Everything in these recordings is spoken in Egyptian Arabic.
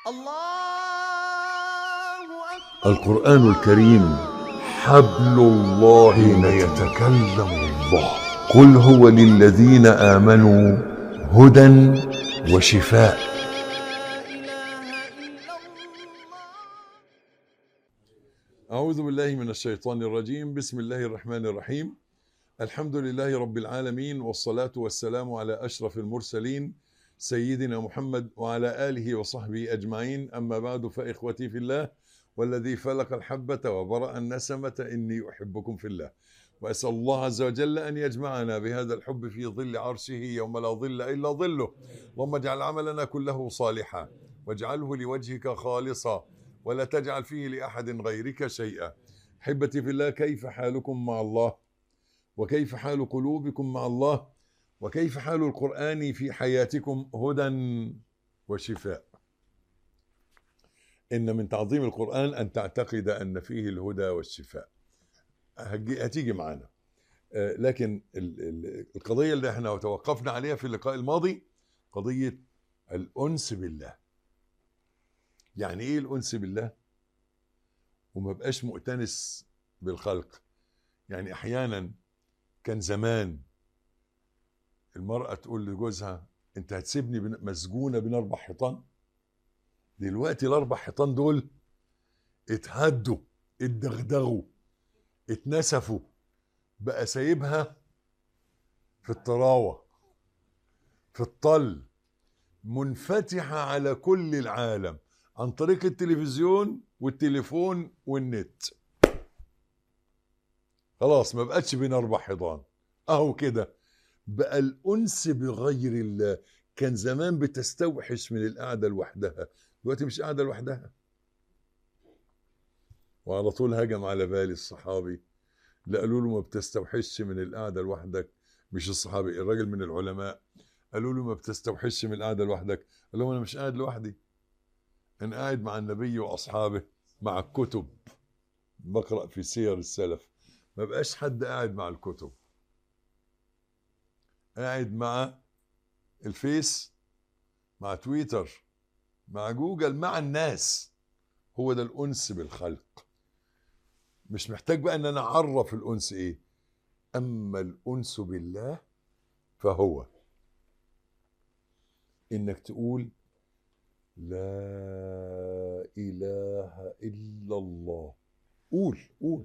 الله أكبر القرآن الكريم حبل الله حين يتكلم الله قل هو للذين آمنوا هدى وشفاء لا إله إلا الله أعوذ بالله من الشيطان الرجيم بسم الله الرحمن الرحيم الحمد لله رب العالمين والصلاة والسلام على أشرف المرسلين سيدنا محمد وعلى آله وصحبه أجمعين أما بعد فإخوتي في الله والذي فلق الحبة وبرأ النسمة إني أحبكم في الله وأسأل الله عز وجل أن يجمعنا بهذا الحب في ظل عرشه يوم لا ظل إلا ظله اللهم اجعل عملنا كله صالحا واجعله لوجهك خالصا ولا تجعل فيه لأحد غيرك شيئا حبتي في الله كيف حالكم مع الله وكيف حال قلوبكم مع الله وكيف حال القرآن في حياتكم هدى وشفاء إن من تعظيم القرآن أن تعتقد أن فيه الهدى والشفاء هتجي- هتيجي معانا آه، لكن ال- ال- القضية اللي احنا توقفنا عليها في اللقاء الماضي قضية الأنس بالله يعني ايه الأنس بالله وما بقاش مؤتنس بالخلق يعني أحيانا كان زمان المرأة تقول لجوزها انت هتسيبني بين- مسجونة بين اربع حيطان دلوقتي الاربع حيطان دول اتهدوا اتدغدغوا اتنسفوا بقى سايبها في الطراوة في الطل منفتحة على كل العالم عن طريق التلفزيون والتليفون والنت خلاص ما بقتش بين اربع حيطان اهو كده بقى الانس بغير الله كان زمان بتستوحش من القعده لوحدها دلوقتي مش قاعده لوحدها وعلى طول هجم على بالي الصحابي لا قالوا له ما بتستوحش من القعده لوحدك مش الصحابي الراجل من العلماء قالوا له ما بتستوحش من القعده لوحدك قال لهم انا مش قاعد لوحدي انا قاعد مع النبي واصحابه مع الكتب بقرا في سير السلف ما بقاش حد قاعد مع الكتب قاعد مع الفيس مع تويتر مع جوجل مع الناس هو ده الانس بالخلق مش محتاج بقى ان انا اعرف الانس ايه اما الانس بالله فهو انك تقول لا اله الا الله قول قول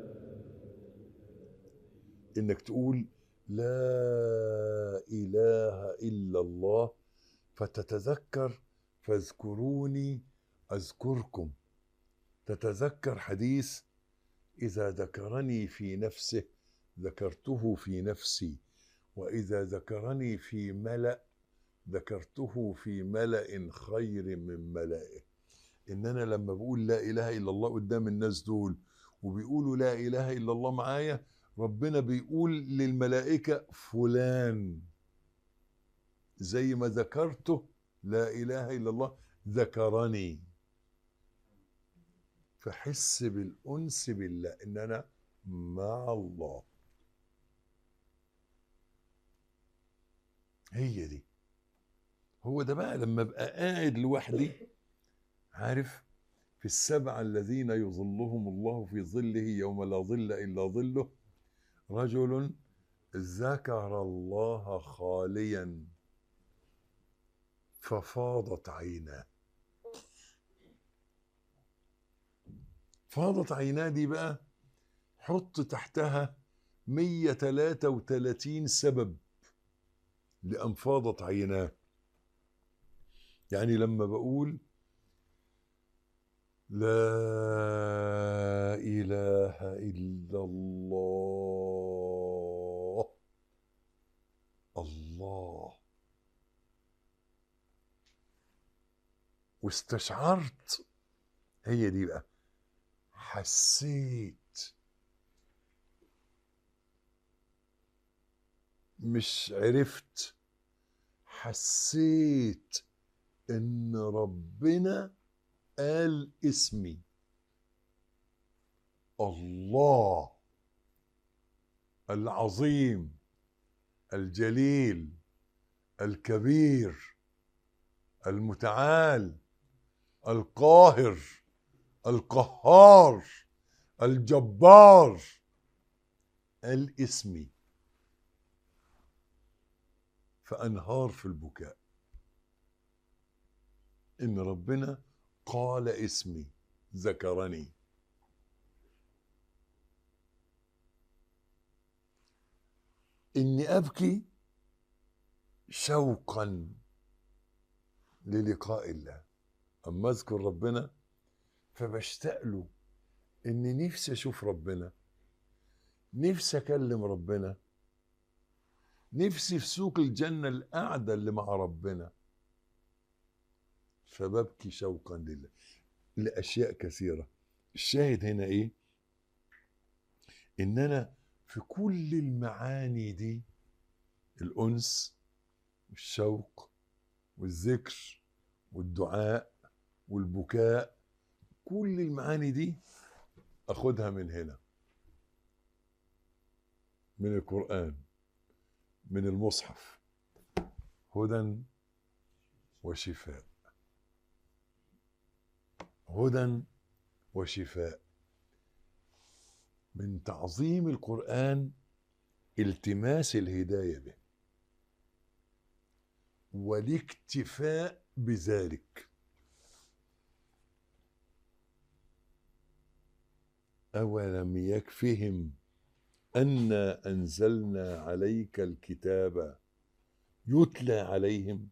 انك تقول لا اله الا الله فتتذكر فاذكروني اذكركم تتذكر حديث اذا ذكرني في نفسه ذكرته في نفسي واذا ذكرني في ملا ذكرته في ملا خير من ملائه ان انا لما بقول لا اله الا الله قدام الناس دول وبيقولوا لا اله الا الله معايا ربنا بيقول للملائكة فلان زي ما ذكرته لا إله إلا الله ذكرني فحس بالأنس بالله إن أنا مع الله هي دي هو ده بقى لما ابقى قاعد لوحدي عارف في السبعة الذين يظلهم الله في ظله يوم لا ظل إلا ظله رجل ذكر الله خاليا ففاضت عيناه فاضت عيناه دي بقى حط تحتها 133 سبب لأن فاضت عيناه يعني لما بقول لا إله إلا الله الله واستشعرت هي دي بقى حسيت مش عرفت حسيت ان ربنا قال اسمي الله العظيم الجليل الكبير المتعال القاهر القهار الجبار الاسمي فانهار في البكاء ان ربنا قال اسمي ذكرني اني ابكي شوقا للقاء الله اما اذكر ربنا فبشتاق له اني نفسي اشوف ربنا نفسي اكلم ربنا نفسي في سوق الجنه القعده اللي مع ربنا فببكي شوقا لله لاشياء كثيره الشاهد هنا ايه ان انا في كل المعاني دي الانس والشوق والذكر والدعاء والبكاء كل المعاني دي اخدها من هنا من القران من المصحف هدى وشفاء هدى وشفاء من تعظيم القران التماس الهدايه به والاكتفاء بذلك أولم يكفهم أنا أنزلنا عليك الكتاب يتلى عليهم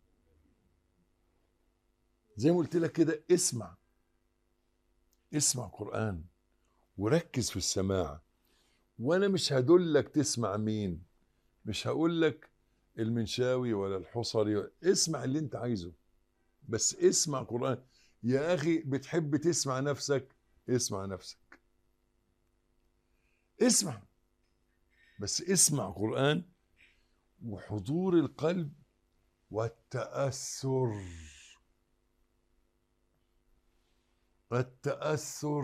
زي ما قلت لك كده اسمع اسمع قرآن وركز في السماع وأنا مش هدلك تسمع مين مش هقول لك المنشاوي ولا الحصري اسمع اللي انت عايزه بس اسمع قرآن يا أخي بتحب تسمع نفسك اسمع نفسك اسمع بس اسمع قرآن وحضور القلب والتأثر التأثر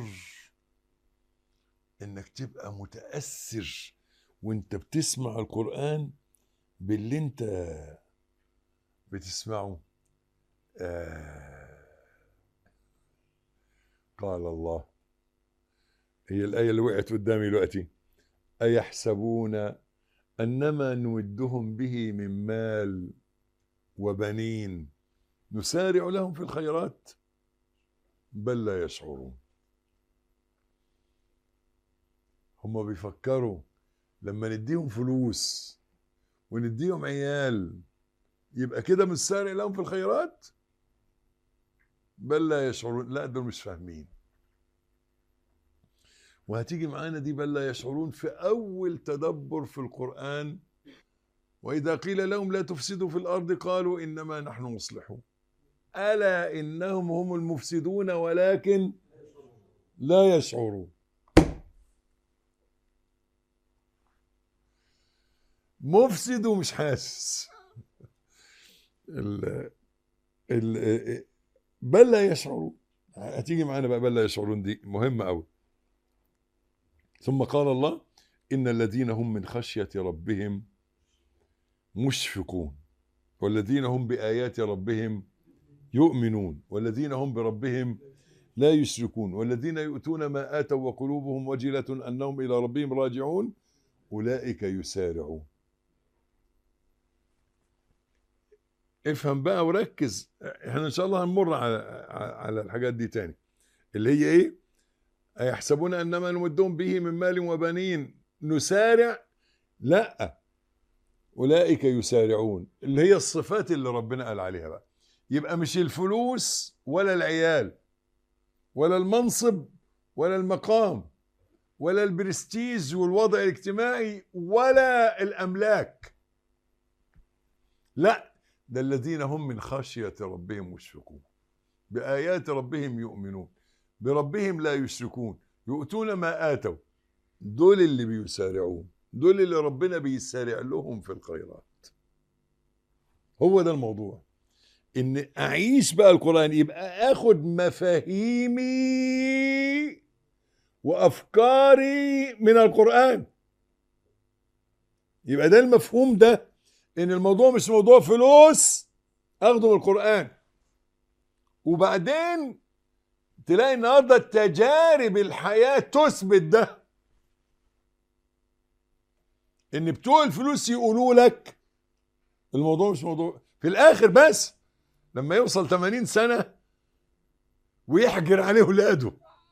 انك تبقى متأثر وانت بتسمع القرآن باللي انت بتسمعه آه قال الله هي الآية اللي وقعت قدامي دلوقتي أيحسبون أنما نمدهم به من مال وبنين نسارع لهم في الخيرات بل لا يشعرون هم بيفكروا لما نديهم فلوس ونديهم عيال يبقى كده بنسارع لهم في الخيرات بل لا يشعرون لا دول مش فاهمين وهتيجي معانا دي بل لا يشعرون في أول تدبر في القرآن وإذا قيل لهم لا تفسدوا في الأرض قالوا إنما نحن مصلحون ألا إنهم هم المفسدون ولكن لا يشعرون مفسد ومش حاسس ال ال بل لا يشعرون هتيجي معانا بقى بل لا يشعرون دي مهمة أوي ثم قال الله إن الذين هم من خشية ربهم مشفقون والذين هم بآيات ربهم يؤمنون والذين هم بربهم لا يشركون والذين يؤتون ما آتوا وقلوبهم وجلة أنهم إلى ربهم راجعون أولئك يسارعون افهم بقى وركز احنا ان شاء الله هنمر على على الحاجات دي تاني اللي هي ايه أيحسبون أنما نمدهم به من مال وبنين نسارع لا أولئك يسارعون اللي هي الصفات اللي ربنا قال عليها بقى يبقى مش الفلوس ولا العيال ولا المنصب ولا المقام ولا البرستيج والوضع الاجتماعي ولا الأملاك لا ده الذين هم من خشية ربهم مشفقون بآيات ربهم يؤمنون بربهم لا يشركون يؤتون ما آتوا دول اللي بيسارعون دول اللي ربنا بيسارع لهم في الخيرات هو ده الموضوع ان اعيش بقى القرآن يبقى اخد مفاهيمي وافكاري من القرآن يبقى ده المفهوم ده ان الموضوع مش موضوع فلوس اخده من القرآن وبعدين تلاقي النهارده تجارب الحياه تثبت ده ان بتوع الفلوس يقولوا لك الموضوع مش موضوع في الاخر بس لما يوصل 80 سنه ويحجر عليه ولاده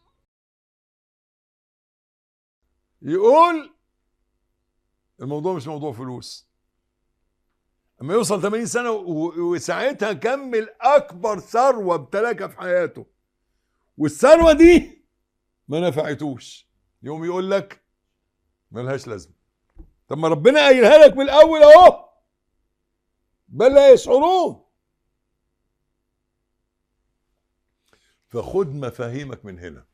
يقول الموضوع مش موضوع فلوس اما يوصل 80 سنه و- وساعتها كمل اكبر ثروه امتلكها في حياته والثروه دي ما نفعتوش يوم يقول لك ملهاش لازمه طب ما ربنا قايلها لك من الاول اهو بل لا يشعرون فخد مفاهيمك من هنا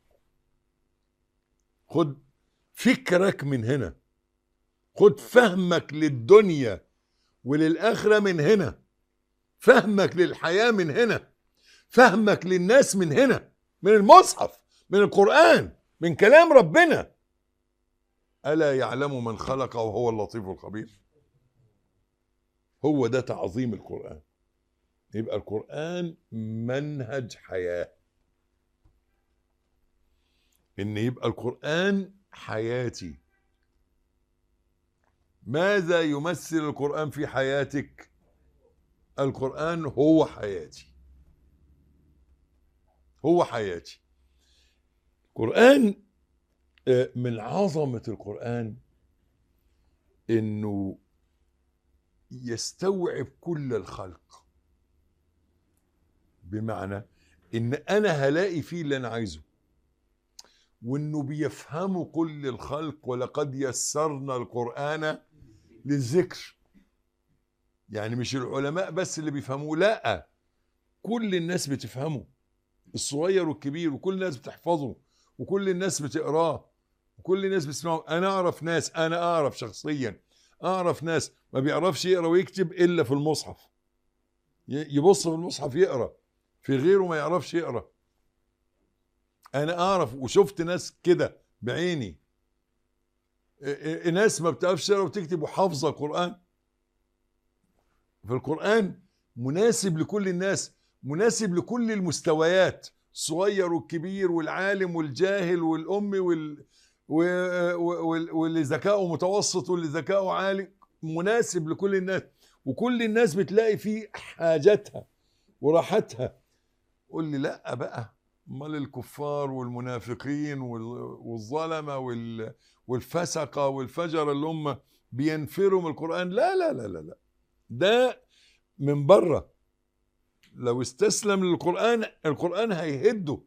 خد فكرك من هنا خد فهمك للدنيا وللآخرة من هنا فهمك للحياة من هنا فهمك للناس من هنا من المصحف من القرآن من كلام ربنا ألا يعلم من خلق وهو اللطيف الخبير هو ده تعظيم القرآن يبقى القرآن منهج حياة إن يبقى القرآن حياتي ماذا يمثل القرآن في حياتك القرآن هو حياتي هو حياتي القرآن آه، من عظمة القرآن إنه يستوعب كل الخلق بمعنى إن أنا هلاقي فيه اللي أنا عايزه وإنه بيفهمه كل الخلق ولقد يسرنا القرآن للذكر يعني مش العلماء بس اللي بيفهموه لا كل الناس بتفهمه الصغير والكبير وكل الناس بتحفظه وكل الناس بتقراه وكل الناس بتسمعه انا اعرف ناس انا اعرف شخصيا اعرف ناس ما بيعرفش يقرا ويكتب الا في المصحف ي- يبص في المصحف يقرا في غيره ما يعرفش يقرا انا اعرف وشفت ناس كده بعيني ا- ا- ناس ما بتعرفش تقرا وتكتب وحافظه القران فالقران مناسب لكل الناس مناسب لكل المستويات الصغير والكبير والعالم والجاهل والأم وال و- و- واللي ذكاؤه متوسط واللي ذكاؤه عالي مناسب لكل الناس وكل الناس بتلاقي فيه حاجتها وراحتها قول لي لا بقى امال الكفار والمنافقين وال- والظلمه وال- والفسقه والفجر اللي هم بينفروا من القران لا لا لا لا لا ده من بره لو استسلم للقرآن القرآن هيهده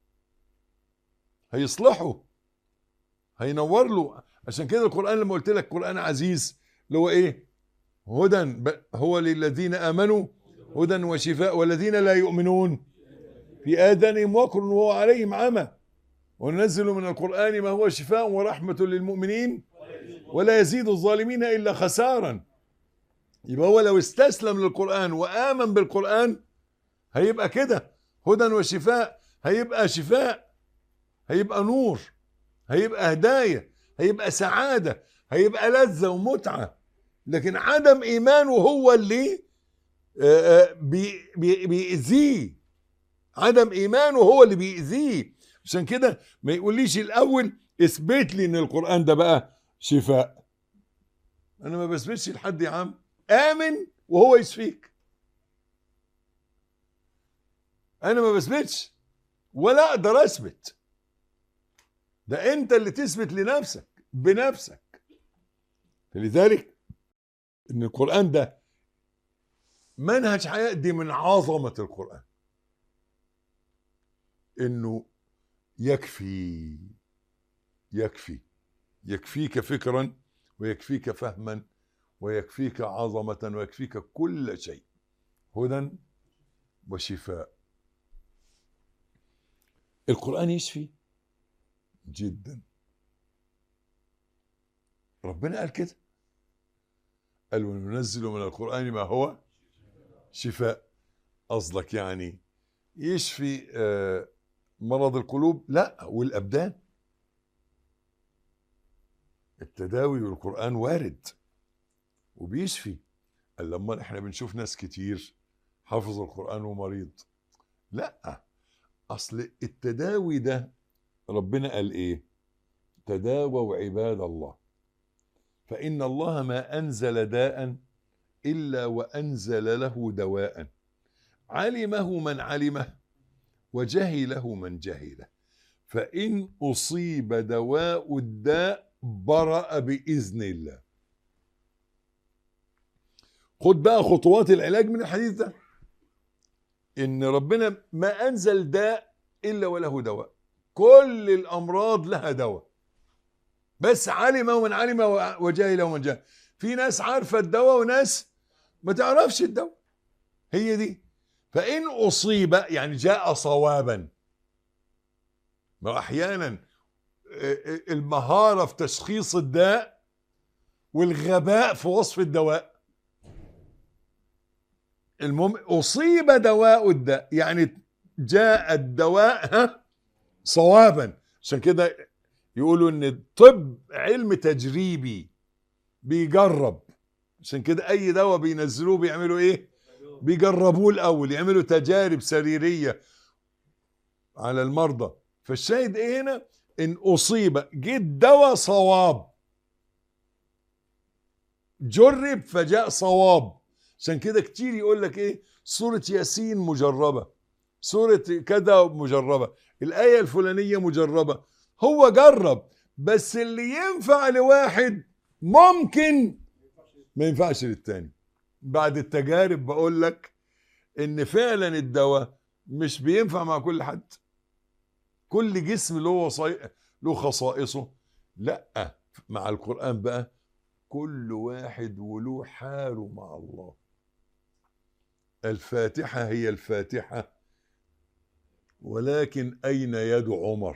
هيصلحه هينور له عشان كده القرآن لما قلت لك قرآن عزيز اللي هو ايه هدى ب- هو للذين آمنوا هدى وشفاء والذين لا يؤمنون في آذانهم وقر وهو عليهم عمى وننزل من القرآن ما هو شفاء ورحمة للمؤمنين ولا يزيد الظالمين إلا خسارا يبقى هو لو استسلم للقرآن وآمن بالقرآن هيبقى كده هدى وشفاء هيبقى شفاء هيبقى نور هيبقى هداية هيبقى سعادة هيبقى لذة ومتعة لكن عدم إيمانه هو اللي آه، آه، بي- بي- بيأذيه عدم إيمانه هو اللي بيأذيه عشان كده ما يقوليش الأول اثبت لي إن القرآن ده بقى شفاء أنا ما بثبتش لحد يا عم آمن وهو يشفيك انا ما بثبتش ولا اقدر اثبت ده انت اللي تثبت لنفسك بنفسك فلذلك ان القران ده منهج حياه دي من عظمه القران انه يكفي يكفي يكفيك فكرا ويكفيك فهما ويكفيك عظمه ويكفيك كل شيء هدى وشفاء القرآن يشفي جدا ربنا قال كده قال وننزل من القرآن ما هو شفاء قصدك يعني يشفي آه، مرض القلوب لا والأبدان التداوي بالقرآن وارد وبيشفي قال لما احنا بنشوف ناس كتير حافظ القرآن ومريض لا اصل التداوي ده ربنا قال ايه تداووا عباد الله فان الله ما انزل داء الا وانزل له دواء علمه من علمه وجهله من جهله فان اصيب دواء الداء برأ باذن الله خد بقى خطوات العلاج من الحديث ده ان ربنا ما انزل داء الا وله دواء كل الامراض لها دواء بس علم من علم وجهل من جهل في ناس عارفه الدواء وناس ما تعرفش الدواء هي دي فان اصيب يعني جاء صوابا ما احيانا المهاره في تشخيص الداء والغباء في وصف الدواء المهم اصيب دواء الداء يعني جاء الدواء ها صوابا عشان كده يقولوا ان الطب علم تجريبي بيجرب عشان كده اي دواء بينزلوه بيعملوا ايه بيجربوه الاول يعملوا تجارب سريريه على المرضى فالشاهد ايه هنا ان اصيب جه الدواء صواب جرب فجاء صواب عشان كده كتير يقول لك ايه سورة ياسين مجربة سورة كذا مجربة الآية الفلانية مجربة هو جرب بس اللي ينفع لواحد ممكن ما ينفعش للتاني بعد التجارب بقول لك ان فعلا الدواء مش بينفع مع كل حد كل جسم له وصي... له خصائصه لا مع القرآن بقى كل واحد وله حاله مع الله الفاتحة هي الفاتحة ولكن أين يد عمر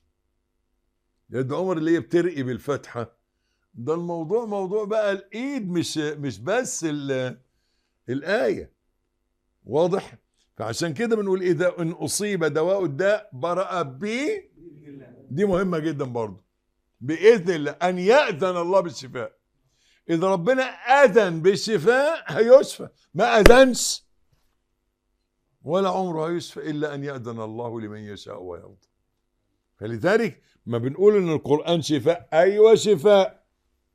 يد عمر اللي هي بترقي بالفتحة ده الموضوع موضوع بقى الإيد مش مش بس الآية واضح فعشان كده بنقول إذا إن أصيب دواء الداء برأ ب دي مهمة جدا برضه بإذن الله أن يأذن الله بالشفاء إذا ربنا أذن بالشفاء هيشفى ما أذنش ولا عمره هيشفى إلا أن يأذن الله لمن يشاء ويرضى فلذلك ما بنقول إن القرآن شفاء أيوة شفاء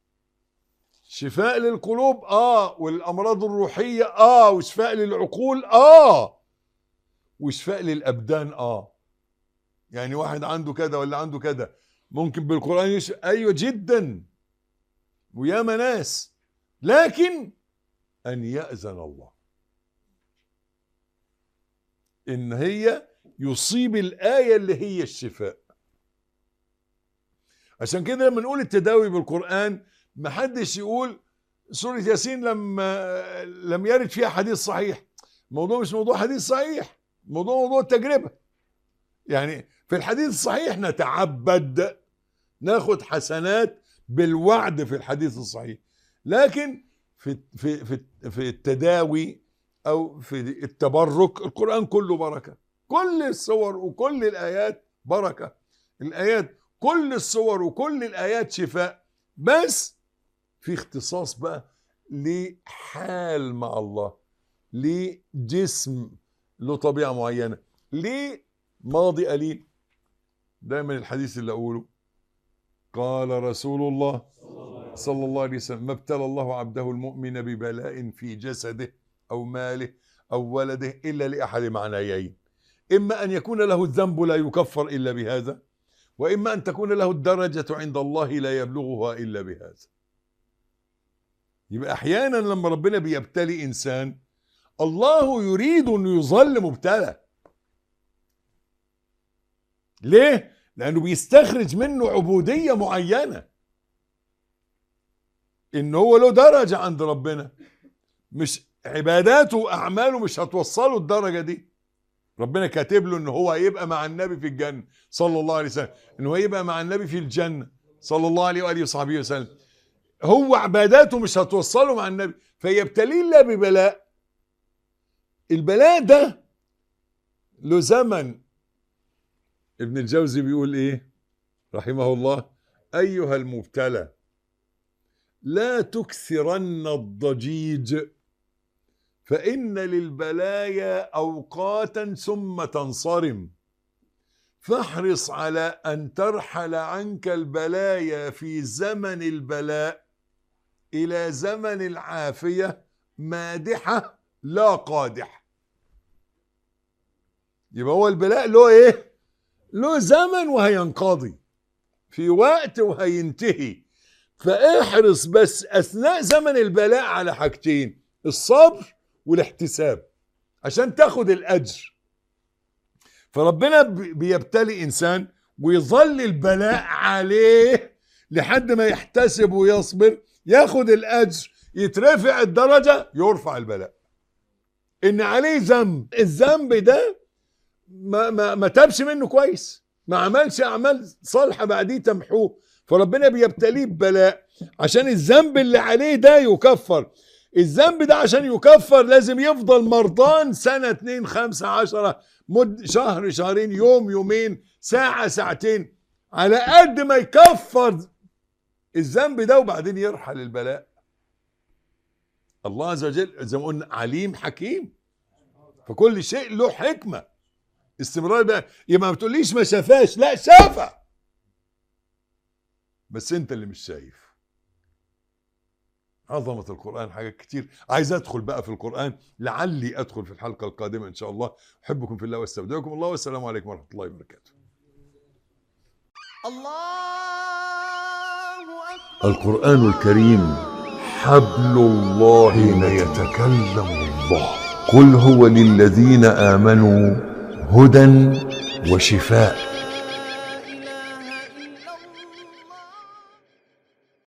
شفاء للقلوب آه والأمراض الروحية آه وشفاء للعقول آه وشفاء للأبدان آه يعني واحد عنده كذا ولا عنده كذا ممكن بالقرآن يشفى أيوة جدا وياما ناس لكن أن يأذن الله إن هي يصيب الآية اللي هي الشفاء عشان كده لما نقول التداوي بالقرآن ما حدش يقول سورة ياسين لما لم يرد فيها حديث صحيح الموضوع مش موضوع حديث صحيح موضوع موضوع التجربة يعني في الحديث الصحيح نتعبد ناخد حسنات بالوعد في الحديث الصحيح لكن في في في في التداوي او في التبرك القران كله بركه كل الصور وكل الايات بركه الايات كل الصور وكل الايات شفاء بس في اختصاص بقى لحال مع الله لجسم له طبيعه معينه ليه ماضي قليل دايما الحديث اللي اقوله قال رسول الله صلى الله عليه وسلم ما ابتلى الله عبده المؤمن ببلاء في جسده أو ماله أو ولده إلا لأحد معنيين إما أن يكون له الذنب لا يكفر إلا بهذا وإما أن تكون له الدرجة عند الله لا يبلغها إلا بهذا يبقى أحيانا لما ربنا بيبتلي إنسان الله يريد أن يظل مبتلى ليه؟ لأنه بيستخرج منه عبودية معينة إن هو له درجة عند ربنا مش عباداته وأعماله مش هتوصله الدرجة دي ربنا كاتب له إن هو هيبقى مع النبي في الجنة صلى الله عليه وسلم إن هو يبقى مع النبي في الجنة صلى الله عليه وآله وصحبه وسلم هو عباداته مش هتوصله مع النبي فيبتليه الله ببلاء البلاء ده له زمن ابن الجوزي بيقول ايه رحمه الله ايها المبتلى لا تكثرن الضجيج فان للبلايا اوقاتا ثم تنصرم فاحرص على ان ترحل عنك البلايا في زمن البلاء الى زمن العافيه مادحه لا قادحه يبقى هو البلاء له ايه له زمن وهينقضي في وقت وهينتهي فاحرص بس اثناء زمن البلاء على حاجتين الصبر والاحتساب عشان تاخد الاجر فربنا بي- بيبتلي انسان ويظل البلاء عليه لحد ما يحتسب ويصبر ياخد الاجر يترفع الدرجه يرفع البلاء ان عليه ذنب الذنب ده ما ما ما تابش منه كويس ما عملش اعمال صالحه بعديه تمحوه فربنا بيبتليه ببلاء عشان الذنب اللي عليه ده يكفر الذنب ده عشان يكفر لازم يفضل مرضان سنة اتنين خمسة عشرة مد شهر شهرين يوم يومين ساعة ساعتين على قد ما يكفر الذنب ده وبعدين يرحل البلاء الله عز وجل زي ما قلنا عليم حكيم فكل شيء له حكمة استمرار بقى يبقى ما تقوليش ما شافاش لا شافها بس انت اللي مش شايف عظمة القرآن حاجات كتير عايز أدخل بقى في القرآن لعلي أدخل في الحلقة القادمة إن شاء الله أحبكم في الله واستودعكم الله والسلام عليكم ورحمة الله وبركاته الله أكبر القرآن الكريم حبل الله حين يتكلم الله قل هو للذين آمنوا هدى وشفاء